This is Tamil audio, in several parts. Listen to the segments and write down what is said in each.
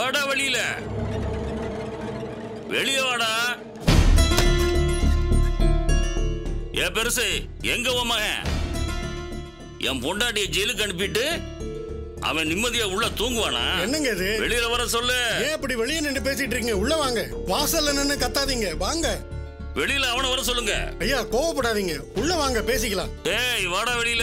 வாடா வெளியில வெளியே வாடா ஏ பெருசு எங்க உன் மகன் என் பொண்டாட்டிய ஜெயிலுக்கு அனுப்பிட்டு அவன் நிம்மதியா உள்ள தூங்குவானா என்னங்க இது வெளியில வர சொல்லு ஏன் இப்படி வெளியே நின்று பேசிட்டு இருக்கீங்க உள்ள வாங்க வாசல்ல நின்று கத்தாதீங்க வாங்க வெளியில அவனை வர சொல்லுங்க ஐயா கோவப்படாதீங்க உள்ள வாங்க பேசிக்கலாம் ஏய் வாடா வெளியில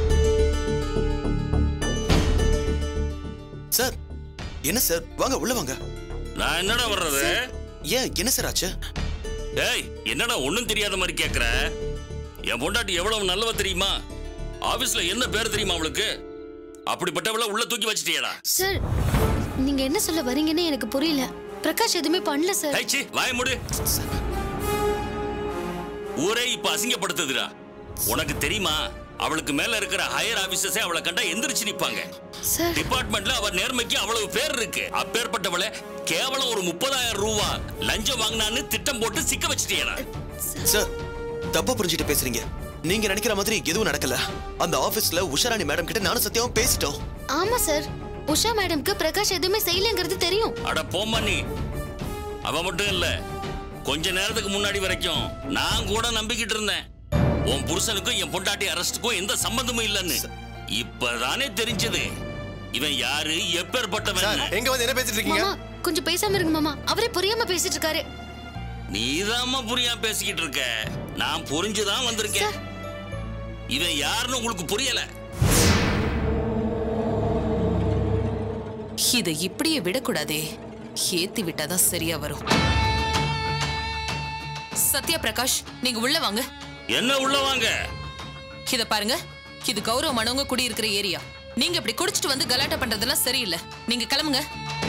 சார் என்ன சார் வாங்க உள்ள வாங்க நான் என்னடா வர்றது ஏன் என்ன சார் ஆச்சு ஏய் என்னடா ஒண்ணும் தெரியாத மாதிரி கேக்குற என் பொண்டாட்டி எவ்வளவு நல்லவ தெரியுமா ஆபீஸ்ல என்ன பேர் தெரியுமா அவளுக்கு அப்படிப்பட்டவள உள்ள தூக்கி வச்சிட்டியடா சார் நீங்க என்ன சொல்ல வரீங்கன்னு எனக்கு புரியல பிரகாஷ் எதுவுமே பண்ணல சார் கைச்சி வாய மூடு ஊரே இப்ப அசிங்கப்படுத்துதுடா உனக்கு தெரியுமா அவளுக்கு மேல இருக்கிற ஹையர் ஆபீசர்ஸே அவளை கண்டா எந்திரிச்சு நிப்பாங்க சார் டிபார்ட்மெண்ட்ல அவ நேர்மைக்கு அவ்வளவு பேர் இருக்கு அப்பேற்பட்டவளை கேவலம் ஒரு முப்பதாயிரம் ரூபா லஞ்சம் வாங்கினான்னு திட்டம் போட்டு சிக்க வச்சிட்டியடா சார் தப்பா புரிஞ்சுட்டு பேசுறீங்க நீங்க நினைக்கிற மாதிரி எதுவும் நடக்கல அந்த ஆபீஸ்ல உஷாராணி மேடம் கிட்ட நானும் சத்தியமும் பேசிட்டோம் ஆமா சார் உஷா மேடம்க்கு பிரகாஷ் எதுவுமே செய்யலங்கிறது தெரியும் அட போம்மா நீ அவ மட்டும் இல்ல கொஞ்ச நேரத்துக்கு முன்னாடி வரைக்கும் நான் கூட நம்பிக்கிட்டு இருந்தேன் உன் புருஷனுக்கும் என் பொண்டாட்டி அரெஸ்டுக்கும் எந்த சம்பந்தமும் இல்லைன்னு இப்பதானே தெரிஞ்சது இவன் யாரு எப்பேற்பட்டவன் எங்க வந்து என்ன பேசிட்டு மாமா கொஞ்சம் பேசாம இருங்க மாமா அவரே புரியாம பேசிட்டு இருக்காரு நீதாம்மா புரியாம பேசிக்கிட்டு இருக்க நான் புரிஞ்சுதான் வந்திருக்கேன் சார். இவன் யாருன்னு உங்களுக்கு புரியல இதை இப்படியே விடக்கூடாதே ஏத்தி விட்டாதான் சரியா வரும் சத்யா பிரகாஷ் நீங்க உள்ள வாங்க என்ன உள்ள வாங்க இத பாருங்க இது கௌரவமானவங்க குடியிருக்கிற ஏரியா நீங்க இப்படி குடிச்சிட்டு வந்து கலாட்டா பண்றதெல்லாம் சரியில்லை நீங்க கிளம்புங்க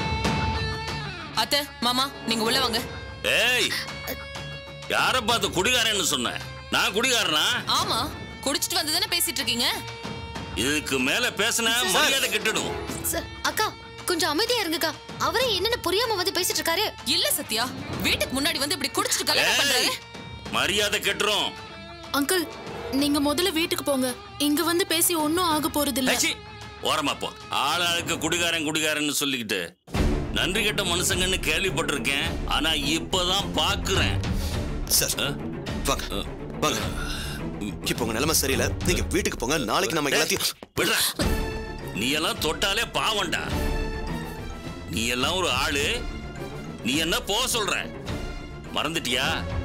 அத்தை மாமா நீங்க உள்ள வாங்க ஏய் யார பார்த்து குடிகாரன்னு சொன்ன நான் குடிகாரனா ஆமா குடிச்சிட்டு வந்து தானே பேசிட்டு இருக்கீங்க இதுக்கு மேல பேசின மரியாதை கெட்டுடும் சார் அக்கா கொஞ்சம் அமைதியா இருங்கக்கா அவரே என்னன்னு புரியாம வந்து பேசிட்டு இருக்காரு இல்ல சத்யா வீட்டுக்கு முன்னாடி வந்து இப்படி குடிச்சிட்டு கலாட்டா பண்றாரு ஏய், மரியாதை கெட்டுரும் அங்கிள் நீங்க முதல்ல வீட்டுக்கு போங்க இங்க வந்து பேசி ஒன்னும் ஆக போறது இல்ல ஏச்சி, ஓரமா போ ஆள் ஆளுக்கு குடிகாரன் குடிகாரன்னு சொல்லிக்கிட்டு நன்றி கெட்ட மனுஷங்கன்னு கேள்விப்பட்டிருக்கேன் ஆனா இப்பதான் பாக்குறேன் சார் வாங்க வாங்க இப்போ உங்க நிலைமை சரியில்லை நீங்க வீட்டுக்கு போங்க நாளைக்கு நம்ம எல்லாத்தையும் விடுற நீ எல்லாம் தொட்டாலே பாவம்டா நீ எல்லாம் ஒரு ஆளு நீ என்ன போக சொல்ற மறந்துட்டியா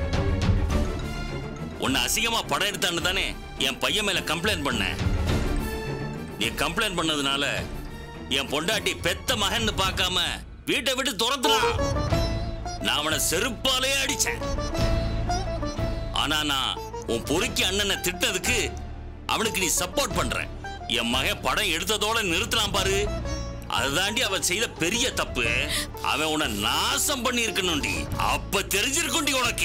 உன்னை அசிங்கமா படம் எடுத்தான்னு தானே என் பையன் மேல கம்ப்ளைண்ட் பண்ண நீ கம்ப்ளைண்ட் பண்ணதுனால என் பொண்டாட்டி பெத்த மகன்னு பார்க்காம வீட்டை விட்டு துரத்துறான் நான் அவனை செருப்பாலே அடிச்சேன் ஆனா நான் உன் பொறுக்கி அண்ணனை திட்டதுக்கு அவனுக்கு நீ சப்போர்ட் பண்ற என் மகன் படம் எடுத்ததோட நிறுத்தலாம் பாரு அதுதாண்டி அவன் செய்த பெரிய தப்பு அவன் உன்னை நாசம் பண்ணி இருக்கணும்டி அப்ப தெரிஞ்சிருக்கும்டி உனக்கு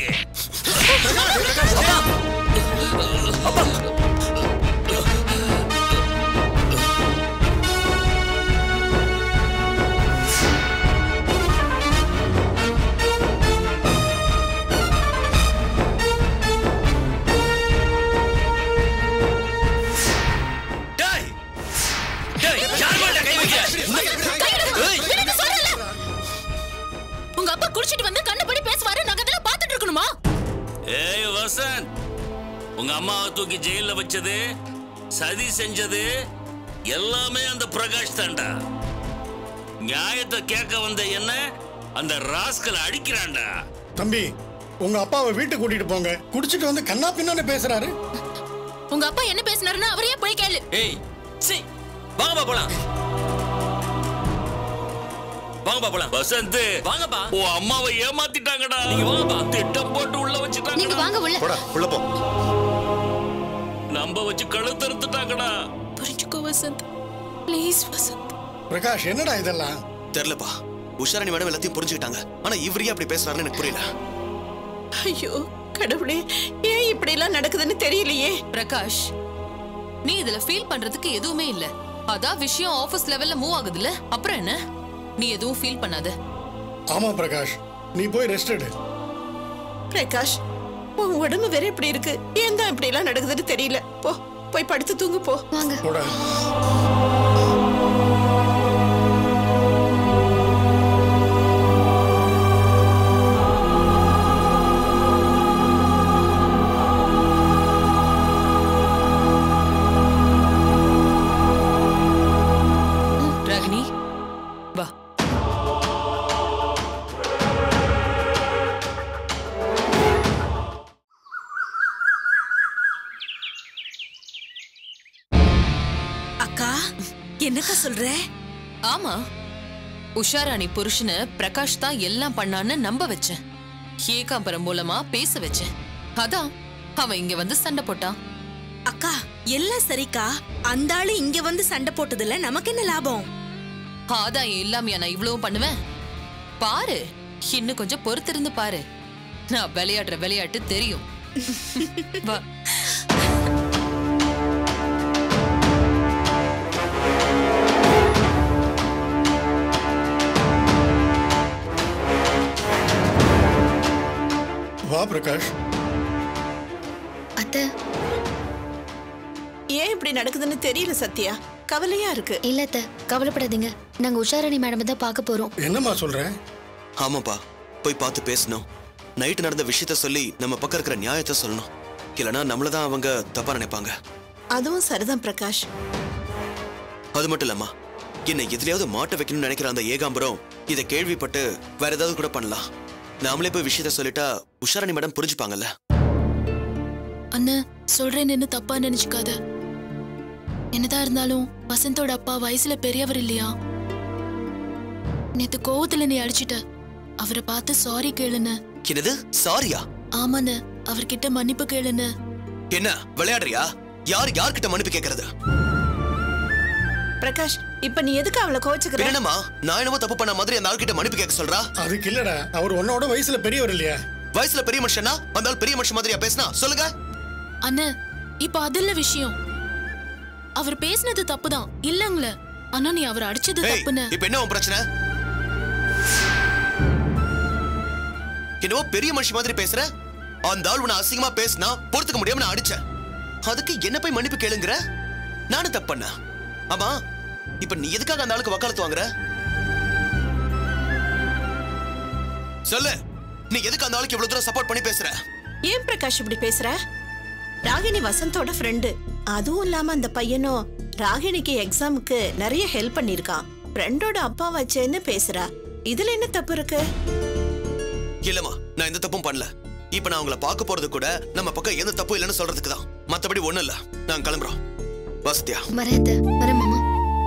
டேய் டேய் யார் மேல கை வைக்க ஏய் உங்க அப்பா குடிச்சிட்டு வந்து கண்ணபடி பேசுவாரு நாங்க அதெல்லாம் பாத்துட்டு இருக்கணுமா ஏய் வசந்த் உங்க அம்மாவை தூக்கி ஜெயில வச்சது சதி செஞ்சது எல்லாமே அந்த பிரகாஷ் தான்டா நியாயத்தை கேட்க வந்த என்ன அந்த ராஸ்கல் அடிக்கிறான்டா தம்பி உங்க அப்பாவை வீட்டுக்கு கூட்டிட்டு போங்க குடிச்சிட்டு வந்து கண்ணா பின்னான்னு பேசுறாரு உங்க அப்பா என்ன பேசினாருன்னா அவரையே போய் கேளு ஏய் சி வாங்கப்பா போலாம் வாங்கப்பா போலாம் வசந்த் வாங்கப்பா உன் அம்மாவை ஏமாத்திட்டாங்கடா நீங்க வாங்கப்பா. திட்டம் போட்டு உள்ள நீங்க வச்சுட்டாங்க வாங்க உள்ள போடா உள்ள போ நம்ப வச்சு கழுத்தறுத்துட்டாங்கடா புரிஞ்சுக்கோ வசந்த் ப்ளீஸ் வசந்த் பிரகாஷ் என்னடா இதெல்லாம் தெரியலப்பா உஷாராணி மேடம் எல்லாத்தையும் புரிஞ்சுக்கிட்டாங்க ஆனா இவரே அப்படி பேசுறாருன்னு எனக்கு புரியல ஐயோ கடவுளே ஏன் இப்படி எல்லாம் நடக்குதுன்னு தெரியலையே பிரகாஷ் நீ இதுல ஃபீல் பண்றதுக்கு எதுவுமே இல்ல அதான் விஷயம் ஆபீஸ் லெவல்ல மூவ் ஆகுதுல்ல அப்புறம் என்ன நீ எதுவும் ஃபீல் பண்ணாத ஆமா பிரகாஷ் நீ போய் ரெஸ்ட் எடு பிரகாஷ் உன் உடம்பு வேற இப்படி இருக்கு ஏன் தான் இப்படி எல்லாம் நடக்குதுன்னு தெரியல போ போய் படுத்து தூங்கு போ வாங்க போடா என்னக்கா சொல்ற ஆமா உஷாராணி புருஷனை பிரகாஷ் தான் எல்லாம் பண்ணான்னு நம்ப வச்சேன் ஏகாம்பரம் மூலமா பேச வச்சேன் அதான் அவன் இங்க வந்து சண்டை போட்டான் அக்கா எல்லாம் சரிக்கா அந்த ஆளு இங்க வந்து சண்டை போட்டதுல நமக்கு என்ன லாபம் ஆதாயம் இல்லாமையா நான் இவ்வளவும் பண்ணுவேன் பாரு இன்னும் கொஞ்சம் பொறுத்திருந்து பாரு நான் விளையாடுற விளையாட்டு தெரியும் வா வா பிரகாஷ் அத்தை ஏன் இப்படி நடக்குதுன்னு தெரியல சத்யா கவலையா இருக்கு இல்ல அத்தை கவலைப்படாதீங்க நாங்க உஷாராணி மேடம் தான் பார்க்க போறோம் என்னம்மா சொல்ற ஆமாப்பா போய் பார்த்து பேசணும் நைட்டு நடந்த விஷயத்த சொல்லி நம்ம பக்கம் இருக்கிற நியாயத்தை சொல்லணும் இல்லைன்னா நம்மள தான் அவங்க தப்பா நினைப்பாங்க அதுவும் சரிதான் பிரகாஷ் அது மட்டும் இல்லம்மா என்னை எதுலயாவது மாட்ட வைக்கணும்னு நினைக்கிற அந்த ஏகாம்பரம் இதை கேள்விப்பட்டு வேற ஏதாவது கூட பண்ணலாம் நாமளே போய் விஷயத்த சொல்லிட்டா உஷாரணி மேடம் புரிஞ்சுப்பாங்கல்ல அண்ணன் சொல்றேன்னு தப்பா நினைச்சுக்காத என்னதான் இருந்தாலும் வசந்தோட அப்பா வயசுல பெரியவர் இல்லையா நேத்து கோவத்துல நீ அடிச்சிட்ட அவரை பார்த்து சாரி கேளுன்னு என்னது சாரியா ஆமாண்ண அவர்கிட்ட மன்னிப்பு கேளுன்னு என்ன விளையாடுறியா யார் யார்கிட்ட மன்னிப்பு கேட்கறது பிரகாஷ் இப்ப நீ எதுக்கு அவளை கோச்சுக்கிற என்னம்மா நான் என்னமோ தப்பு பண்ண மாதிரி அந்த ஆள்கிட்ட மன்னிப்பு கேட்க சொல்றா அதுக்கு இல்லடா அவர் உன்னோட வயசுல பெரியவர் இல்லையா வயசுல பெரிய மனுஷனா அந்த ஆள் பெரிய மனுஷன் மாதிரியா பேசினா சொல்லுங்க அண்ணன் இப்ப அதில்ல விஷயம் அவர் பேசினது தப்புதான் இல்லங்கள ஆனா நீ அவர் அடிச்சது ஏய், தப்புன்னு இப்ப என்ன உன் பிரச்சனை என்னவோ பெரிய மனுஷன் மாதிரி பேசுற அந்த ஆள் உன்னை அசிங்கமா பேசினா பொறுத்துக்க முடியாம நான் அடிச்சேன் அதுக்கு என்ன போய் மன்னிப்பு கேளுங்கிற நானும் தப்பு பண்ண ஆமா இப்ப நீ எதுக்காக அந்த ஆளுக்கு வக்காலத்து வாங்குற சொல்லு நீ எதுக்கு அந்த ஆளுக்கு இவ்வளவு தூரம் சப்போர்ட் பண்ணி பேசுற ஏன் பிரகாஷ் இப்படி பேசுற ராகினி வசந்தோட ஃப்ரெண்டு அதுவும் இல்லாம அந்த பையனும் ராகினிக்கு எக்ஸாமுக்கு நிறைய ஹெல்ப் பண்ணிருக்கான் ஃப்ரெண்டோட அப்பா வச்சேன்னு பேசுறா இதுல என்ன தப்பு இருக்கு இல்லம்மா நான் எந்த தப்பும் பண்ணல இப்ப நான் உங்களை பார்க்க போறது கூட நம்ம பக்கம் எந்த தப்பும் இல்லைன்னு சொல்றதுக்கு தான் மத்தபடி ஒண்ணும் இல்ல நான் கிளம்புறோம் வசதியா வரேன் அத்தை வரேன் மாமா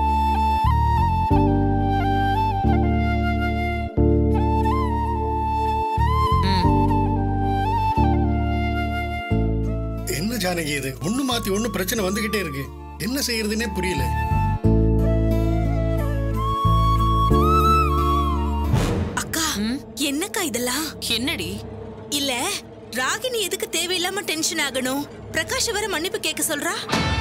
என்ன ஜானகி இது ஒண்ணு மாத்தி ஒண்ணு பிரச்சனை வந்துகிட்டே இருக்கு என்ன செய்யறதுன்னே புரியல அக்கா என்னக்கா இதெல்லாம் என்னடி இல்ல ராகினி எதுக்கு தேவையில்லாம டென்ஷன் ஆகணும் பிரகாஷ் வர மன்னிப்பு கேட்க சொல்றா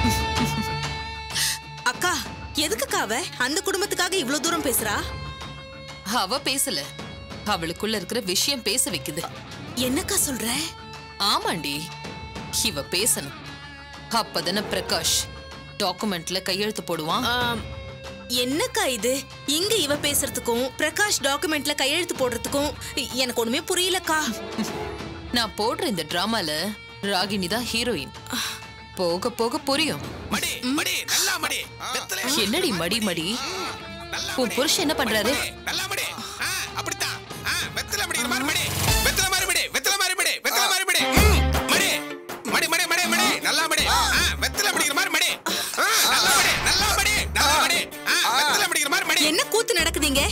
அக்கா எதுக்குக்கா அவ அந்த குடும்பத்துக்காக இவ்ளோ தூரம் பேசுறா அவ பேசல அவளுக்குள்ள இருக்கிற விஷயம் பேச வைக்குது என்னக்கா சொல்ற ஆமாண்டி இவ பேசணும் அப்பதானே பிரகாஷ் டாக்குமெண்ட்ல கையெழுத்து போடுவான் ஆம், என்னக்கா இது இங்க இவ பேசுறதுக்கும் பிரகாஷ் டாக்குமெண்ட்ல கையெழுத்து போடுறதுக்கும் எனக்கு ஒண்ணுமே புரியலக்கா நான் போடுற இந்த டிராமால ராகினி தான் ஹீரோயின் போக போக புரியும் மடி மடி நல்லா மடி வெத்தலை என்னடி மடி மடி உன் புருஷன் என்ன பண்றாரு நல்லா மடி ஆ, அப்படித்தான் ஆ, வெத்தலை மடிக்கிற மாதிரி மடி வெத்தலை மாதிரி மடி வெத்தலை மாதிரி மடி வெத்தலை மாதிரி மடி ம், மடி மடி மடி மடி மடி நல்லா மடி ஆ, வெத்தலை மடிக்கிற மாதிரி மடி ஆ, நல்லா மடி நல்லா மடி நல்லா மடி ஆ, வெத்தலை மடிக்கிற மாதிரி மடி என்ன கூத்து நடக்குதுங்க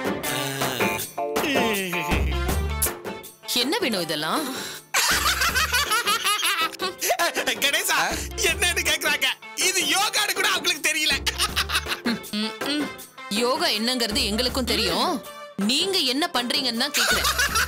என்ன வேணும் இதெல்லாம் கணேசா என்னன்னு கேக்குறாங்க இது யோகான்னு கூட அவங்களுக்கு தெரியல யோகா என்னங்கிறது எங்களுக்கும் தெரியும் நீங்க என்ன பண்றீங்கன்னு தான் கேக்குறேன்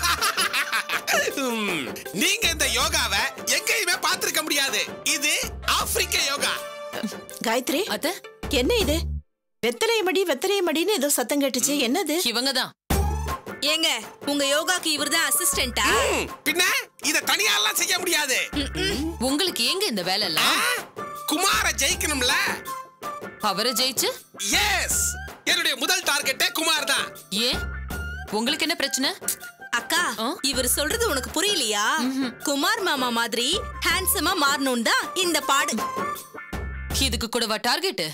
ம், நீங்க இந்த யோகாவை எங்கேயுமே பார்த்திருக்க முடியாது இது ஆப்பிரிக்க யோகா காயத்ரி அத்த என்ன இது வெத்தலை மடி வெத்தலை மடின்னு ஏதோ சத்தம் கேட்டுச்சு என்னது இவங்க தான் ஏங்க உங்க யோகாக்கு இவர்தான் அசிஸ்டண்டா ம், பின்ன இத தனியாலாம் செய்ய முடியாது உங்களுக்கு ஏங்க இந்த வேலை எல்லாம் குமார ஜெயிக்கணும்ல அவரை ஜெயிச்சு எஸ் என்னுடைய முதல் டார்கெட்டே குமார் தான் ஏன் உங்களுக்கு என்ன பிரச்சனை அக்கா ஆ? இவர் சொல்றது உனக்கு புரியலையா குமார் மாமா மாதிரி ஹேண்ட்ஸமா மாறணும் தான் இந்த பாடு இதுக்கு கூடவா டார்கெட்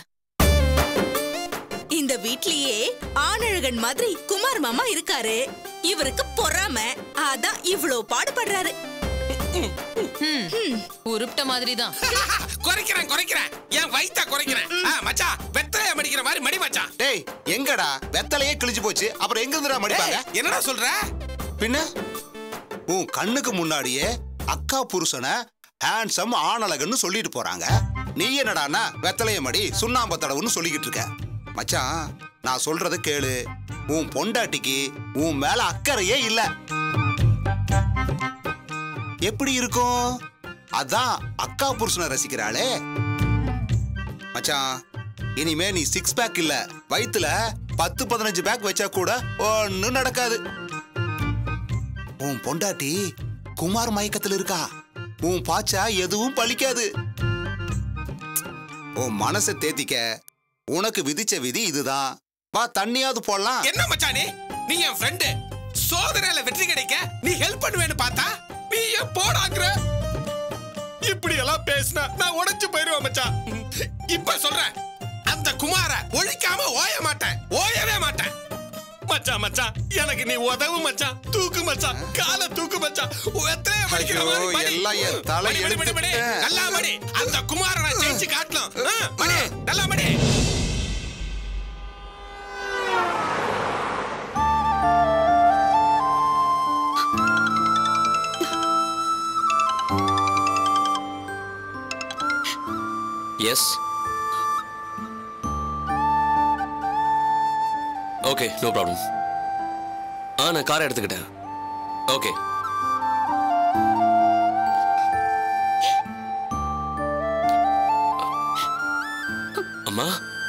இந்த வீட்லயே ஆணழகன் மாதிரி குமார் மாமா இருக்காரு இவருக்கு பொறாம அதான் இவ்ளோ பாடுபடுறாரு உருப்பிட்ட மாதிரி தான் குறைக்கிறேன் குறைக்கிறேன் என் வயித்த குறைக்கிறேன் ஆ, மச்சான் வெத்தலை வெத்தலைய மடிக்கிற மாதிரி மடி மச்சான் டேய் எங்கடா வெத்தலையே கிழிஞ்சு போச்சு அப்புறம் எங்க இருந்துடா மடிப்பாங்க ஏய், என்னடா சொல்ற பின்ன உன் கண்ணுக்கு முன்னாடியே அக்கா புருஷனை ஹேண்ட்ஸம் ஆணழகன்னு சொல்லிட்டு போறாங்க நீ என்னடான்னா வெத்தலைய மடி சுண்ணாம்பு தடவுன்னு சொல்லிக்கிட்டு இருக்க மச்சான் நான் சொல்றத கேளு உன் பொண்டாட்டிக்கு உன் மேல அக்கறையே இல்ல எப்படி இருக்கும் அதான் அக்கா புருஷனை ரசிக்கிறாளே மச்சான் இனிமே நீ சிக்ஸ் பேக் இல்ல வயித்துல பத்து பதினஞ்சு பேக் வச்சா கூட ஒன்னும் நடக்காது உன் பொண்டாட்டி குமார் மயக்கத்துல இருக்கா உன் பாச்சா எதுவும் பலிக்காது உன் மனசை தேத்திக்க உனக்கு விதிச்ச விதி இதுதான் வா தண்ணியாவது போடலாம் என்ன மச்சான் நீ நீ என் ஃப்ரெண்டு சோதனையில வெற்றி கிடைக்க நீ ஹெல்ப் பண்ணுவேன்னு பார்த்தா நீ ஏன் போடாங்கிற இப்படி எல்லாம் பேசினா நான் உடைச்சு போயிருவேன் மச்சான் இப்ப சொல்றேன் அந்த குமார ஒழிக்காம ஓய மாட்டேன் ஓயவே மாட்டேன் மச்சான் மச்சான் எனக்கு நீ உதவு மச்சான் தூக்கு மச்சான் காலை தூக்கு மச்சான் வெத்தலைய மடிக்கிற ஐயோ, மாதிரி மடி. எல்லாம் என் தலை மடி, மடி, மடி, மடி. எடுத்துட்டேன். நல்லா மடி அந்த குமாரனை ஜெயிச்சு காட்டணும் ஆ, மடி நல்லா மடி எஸ் ஓகே நோ ப்ராப்ளம் ஆ நான் காரை எடுத்துக்கிட்டேன் ஓகே அம்மா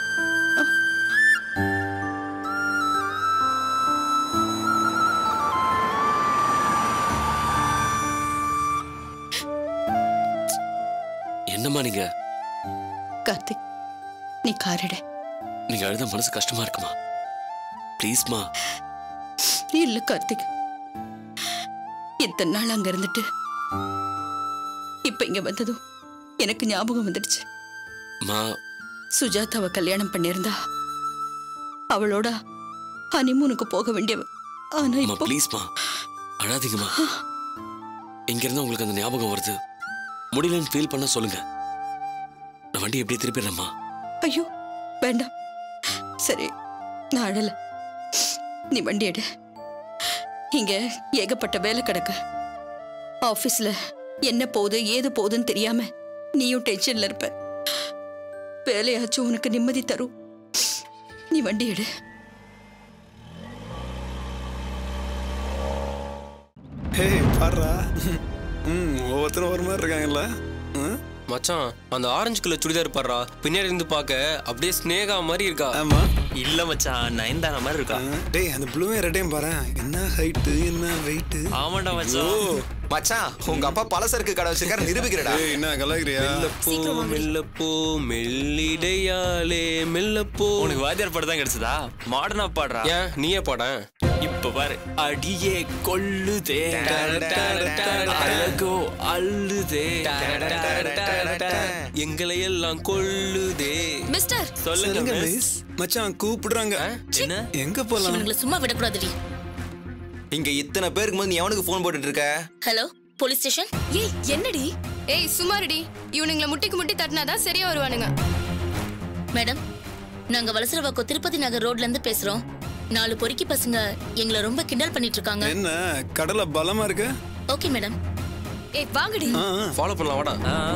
என்னம்மா நீங்க கார்த்திக் நீ காரிட நீங்க அழுத மனசு கஷ்டமா இருக்குமா ப்ளீஸ்மா இல்ல கார்த்திக் இத்தனை நாள் அங்க இருந்துட்டு இப்ப இங்க வந்ததும் எனக்கு ஞாபகம் வந்துடுச்சு மா சுஜாதாவை கல்யாணம் பண்ணியிருந்தா அவளோட ஹனிமூனுக்கு போக வேண்டியவ ஆனா அம்மா இப்போ ப்ளீஸ்மா அழாதீங்கம்மா இங்க இருந்து உங்களுக்கு அந்த ஞாபகம் வருது முடியலன்னு ஃபீல் பண்ண சொல்லுங்க நான் வண்டி எப்படி திருப்பிடுறேம்மா ஐயோ வேண்டாம் சரி நான் அழல நீ வண்டி எடு இங்க ஏகப்பட்ட வேலை கிடக்கு ஆபீஸ்ல என்ன போகுது ஏது போகுதுன்னு தெரியாம நீயும் டென்ஷன்ல இருப்ப வேலையாச்சும் உனக்கு நிம்மதி தரும் நீ வண்டி எடு ஹே பாடுறா ம் ஒவ்வொருத்தரும் ஒரு மாதிரி இருக்காங்கல்ல ம்? மச்சான் அந்த ஆரஞ்சு கலர் சுடிதார் பாடுறா பின்னாடி இருந்து பார்க்க அப்படியே ஸ்னேகா மாதிரி இருக்கா ஆமா இல்ல மச்சான் நயன்தாரா மாதிரி இருக்கா டேய் அந்த ப்ளூவையும் ரெட்டையும் பாரு என்ன ஹைட்டு என்ன வெயிட் ஆமாண்டா மச்சான் மச்சான் உங்க அப்பா பலசரக்கு கடை வச்சிருக்காரு நிரூபிக்கிறடா ஏய் என்ன கலாகிறியா மெல்லப்போ மெல்லப்போ மெல்லிடையாலே மெல்லப்போ உனக்கு வாத்தியார் பாட்டு தான் கிடைச்சதா மாடர்னா பாடுறா ஏன் நீயே பாட இப்ப பாரு அடியே கொல்லுதே அழகோ அள்ளுதே எங்களை எல்லாம் கொல்லுதே மிஸ்டர் சொல்லுங்க சொல்லுங்க மிஸ் மிஸ் மச்சான் கூப்பிடுறாங்க என்ன எங்க போலாம் இவனுங்களை சும்மா விடக்கூடாதுடி இங்க இத்தனை பேருக்கு முன்னாடி நீ எவனுக்கு ஃபோன் போட்டுட்டு இருக்க ஹலோ போலீஸ் ஸ்டேஷன் ஏய் என்னடி ஏய் சுமாருடி இவனுங்களை முட்டிக்கு முட்டி தட்டினாதான் சரியா வருவானுங்க மேடம் நாங்க வலசரவாக்கம் திருப்பதி நகர் ரோட்ல இருந்து பேசுறோம் நாலு பொறுக்கி பசங்க எங்களை ரொம்ப கிண்டல் பண்ணிட்டு இருக்காங்க என்ன கடலை பலமா இருக்கு ஓகே மேடம் ஏய் வாங்கடி ஆ, ஆ. ஃபாலோ பண்ணலாம் வாடா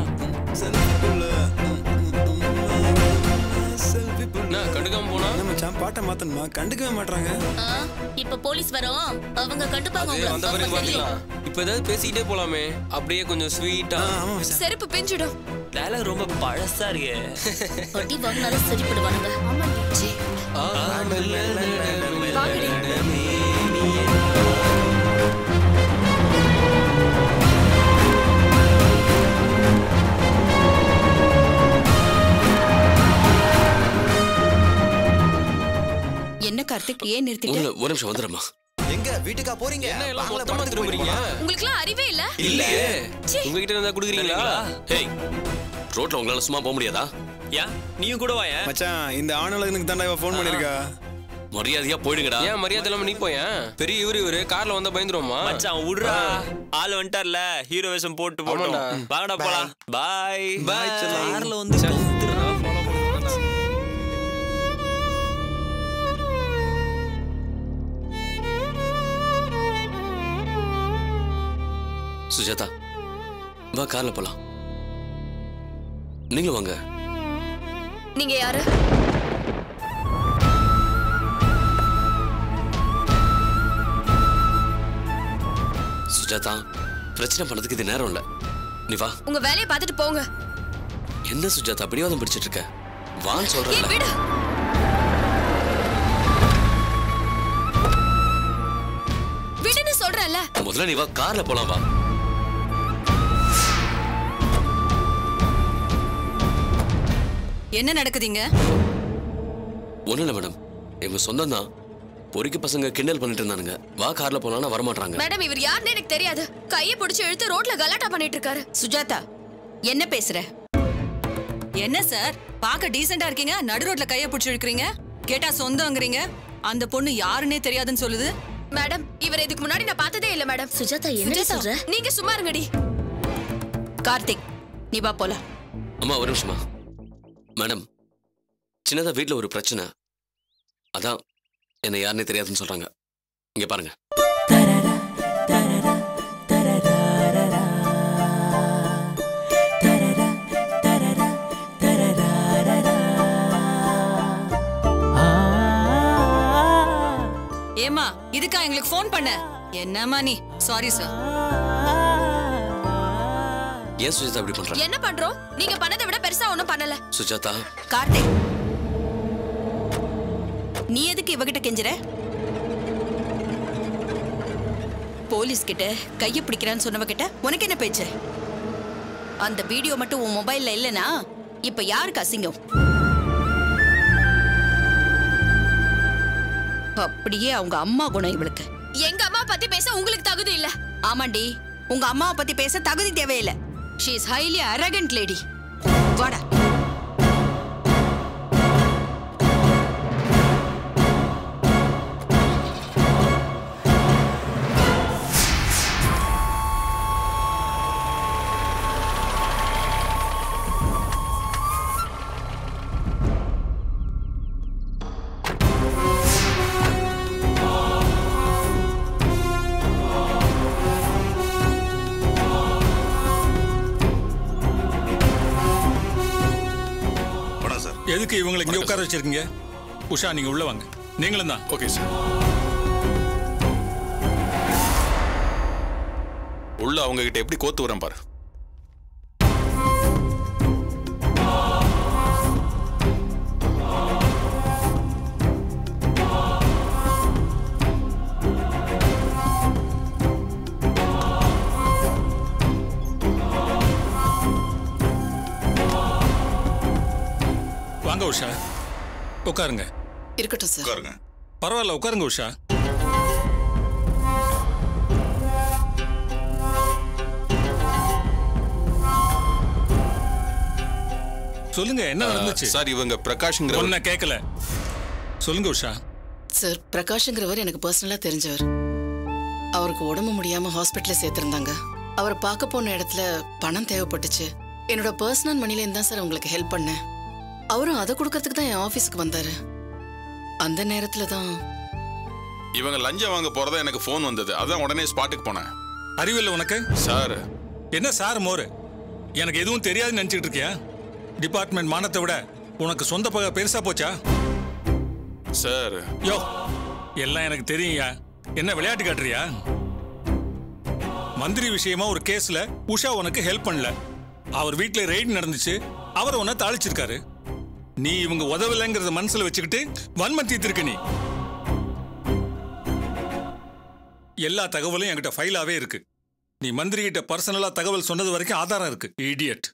என்ன கண்டுக்காம போனா என்ன மச்சான் பாட்டை மாத்தணுமா கண்டுக்கவே மாட்றாங்க ஆ, இப்ப போலீஸ் வரோம் அவங்க கண்டுப்பாங்க அது உங்களை. வந்த பிறகு அவங்க தெரியும். பாத்துக்கலாம் இப்ப ஏதாவது பேசிக்கிட்டே போலாமே அப்படியே கொஞ்சம் ஸ்வீட்டா ஆ, ஆமா மச்சான் செருப்பு பிஞ்சிடும் டயலாக் ரொம்ப பழசா இருக்கே ஒட்டி வாங்கினாலும் சரிப்படுவானுங்க என்ன கார்த்திக் ஏன் நிறுத்திட்ட ஒரு ஒரு நிமிஷம் வந்துடுறேம்மா எங்க வீட்டுக்கா போறீங்க என்ன எல்லாம் வாங்கல, மொத்தமா படத்துக்கு திரும்புறீங்க உங்களுக்குலாம் அறிவே இல்ல இல்லையே உங்ககிட்ட இருந்தா குடுக்குறீங்களா ஹேய் ரோட்ல உங்களால சும்மா போக முடியாதா யா நீயும் கூட வாயா மச்சான் இந்த ஆணழகனுக்கு தாண்டா இவ ஃபோன் பண்ணிருக்கா மரியாதையா போயிடுங்கடா ஏன் மரியாதை இல்லாம நீ போயேன் பெரிய இவரு இவரு கார்ல வந்தா பயந்துருவோமா மச்சான் விடுறா ஆள் வந்துட்டார்ல ஹீரோ வேஷம் போட்டு போட்டோம் ஆமாண்டா. வாங்கடா போலாம் பாய் Bye. கார்ல வந்து கவுத்துறா. சுஜாதா வா கார்ல போலாம் நீங்களும் வாங்க நீங்க யாரு சுஜாதா பிரச்சனை பண்ணதுக்கு இது நேரம் இல்ல நீ வா உங்க வேலையை பார்த்துட்டு போங்க என்ன சுஜாதா பிடிவாதம் பிடிச்சிட்டு இருக்க வான்னு ஏய் சொல்றேன் விடு விடுன்னு சொல்றேன்ல முதல்ல நீ வா கார்ல போலாம் வா என்ன நடக்குதுங்க ஒண்ணும் இல்ல மேடம் எங்க சொந்தம் தான் பொறிக்கு பசங்க கிண்டல் பண்ணிட்டு இருந்தானுங்க வா கார்ல போலாம்னா வரமாட்டாங்க மேடம் இவர் யாருன்னு எனக்கு தெரியாது கையை பிடிச்சு இழுத்து ரோட்ல கலாட்டா பண்ணிட்டு இருக்காரு சுஜாதா என்ன பேசுற என்ன சார் பார்க்க டீசெண்டா இருக்கீங்க நடு ரோட்ல கைய பிடிச்சி இழுக்கிறீங்க கேட்டா சொந்தங்கிறீங்க அந்த பொண்ணு யாருன்னே தெரியாதுன்னு சொல்லுது மேடம் இவர் இதுக்கு முன்னாடி நான் பார்த்ததே இல்ல மேடம் சுஜாதா என்னடி சொல்ற நீங்க சும்மா இருங்கடி கார்த்திக் நீ வா போலாம் அம்மா ஒரு நிமிஷமா மேடம் சின்னதா வீட்ல ஒரு பிரச்சனை அதான் என்ன யாருன்னே தெரியாதுன்னு சொல்றாங்க இங்க பாருங்க ஏமா இதுக்கா எங்களுக்கு ஃபோன் பண்ண என்னம்மா நீ சாரி சார் ஏன் சுஜாதா இப்படி பண்ற என்ன பண்றோம் நீங்க பண்ணதை விட பெருசா ஒண்ணும் பண்ணல சுஜாதா கார்த்திக் நீ எதுக்கு இவகிட்ட கெஞ்சுற போலீஸ் கிட்ட கைய பிடிக்கிறான்னு சொன்னவ கிட்ட உனக்கு என்ன பேச்சு அந்த வீடியோ மட்டும் உன் மொபைல்ல இல்லனா இப்ப யாருக்கு அசிங்கம் அப்படியே அவங்க அம்மா குணம் இவளுக்கு எங்க அம்மா பத்தி பேச உங்களுக்கு தகுதி இல்ல ஆமாண்டி உங்க அம்மாவை பத்தி பேச தகுதி தேவையில்லை she is highly arrogant lady வாடா படம் சார் எதுக்கு இவங்களை இங்கே உட்கார வச்சிருக்கீங்க உஷா நீங்க உள்ள வாங்க நீங்களும் தான் ஓகே சார் உள்ள அவங்க கிட்ட எப்படி கோத்து வரேன் பாரு வாங்க உஷா உட்காருங்க இருக்கட்டும் சார் உட்காருங்க பரவாயில்ல உட்காருங்க உஷா சொல்லுங்க என்ன நடந்துச்சு சார் இவங்க பிரகாஷ்ங்கிற ஒன்ன கேட்கல சொல்லுங்க உஷா சார் பிரகாஷ்ங்கிறவர் எனக்கு பர்சனலா தெரிஞ்சவர் அவருக்கு உடம்பு முடியாம ஹாஸ்பிட்டல்ல சேர்த்திருந்தாங்க அவரை பார்க்க போன இடத்துல பணம் தேவைப்பட்டுச்சு என்னோட பர்சனல் மணிலேருந்து தான் சார் உங்களுக்கு ஹெல்ப் பண்ணேன் அவரும் அதை கொடுக்கறதுக்கு தான் என் ஆஃபீஸுக்கு வந்தாரு அந்த நேரத்துல தான் இவங்க லஞ்சம் வாங்க போறதா எனக்கு ஃபோன் வந்தது அதான் உடனே ஸ்பாட்டுக்கு போனேன் அறிவில்லை உனக்கு சார் என்ன சார் மோரு எனக்கு எதுவும் தெரியாதுன்னு நினைச்சிட்டு இருக்கியா டிபார்ட்மெண்ட் மானத்தை விட உனக்கு சொந்த பகை பெருசா போச்சா சார் யோ எல்லாம் எனக்கு தெரியும்யா என்ன விளையாட்டு காட்டுறியா மந்திரி விஷயமா ஒரு கேஸ்ல உஷா உனக்கு ஹெல்ப் பண்ணல அவர் வீட்ல ரெய்டு நடந்துச்சு அவர் உன்னை தாளிச்சிருக்காரு நீ இவங்க உதவலைங்கிறத மனசுல வச்சுக்கிட்டு வன்மம் தீர்த்திருக்க நீ எல்லா தகவலும் என்கிட்ட ஃபைலாவே இருக்கு நீ மந்திரி கிட்ட பர்சனலா தகவல் சொன்னது வரைக்கும் ஆதாரம் இருக்கு இடியட்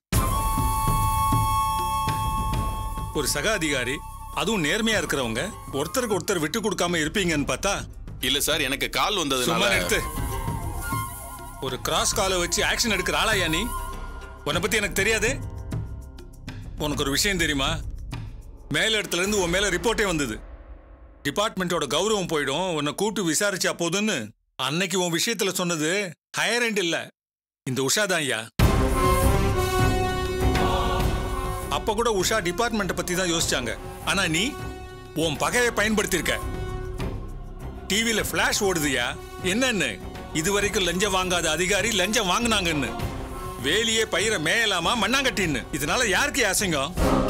ஒரு சக அதிகாரி அதுவும் நேர்மையா இருக்கிறவங்க ஒருத்தருக்கு ஒருத்தர் விட்டு கொடுக்காம இருப்பீங்கன்னு பார்த்தா இல்ல சார் எனக்கு கால் சும்மா வந்ததுனால நிறுத்து ஒரு கிராஸ் காலை வச்சு ஆக்ஷன் எடுக்கிற ஆளாயா நீ உன்னை பத்தி எனக்கு தெரியாது உனக்கு ஒரு விஷயம் தெரியுமா மேல் இடத்துல இருந்து உன் மேல ரிப்போர்ட்டே வந்தது டிபார்ட்மெண்ட்டோட கௌரவம் போயிடும் உன்னை கூப்பிட்டு விசாரிச்சா போதுன்னு அன்னைக்கு உன் விஷயத்துல சொன்னது ஹையர் எண்ட் இல்ல இந்த உஷா தான் ஐயா அப்ப கூட உஷா டிபார்ட்மெண்ட்டை பத்தி தான் யோசிச்சாங்க ஆனா நீ உன் பகையை பயன்படுத்தியிருக்க டிவியில ஃபிளாஷ் ஓடுதுயா என்னன்னு இதுவரைக்கும் லஞ்சம் வாங்காத அதிகாரி லஞ்சம் வாங்குனாங்கன்னு வேலியே பயிரை மேயலாமா மண்ணாங்கட்டின்னு இதனால யாருக்கு அசிங்கம்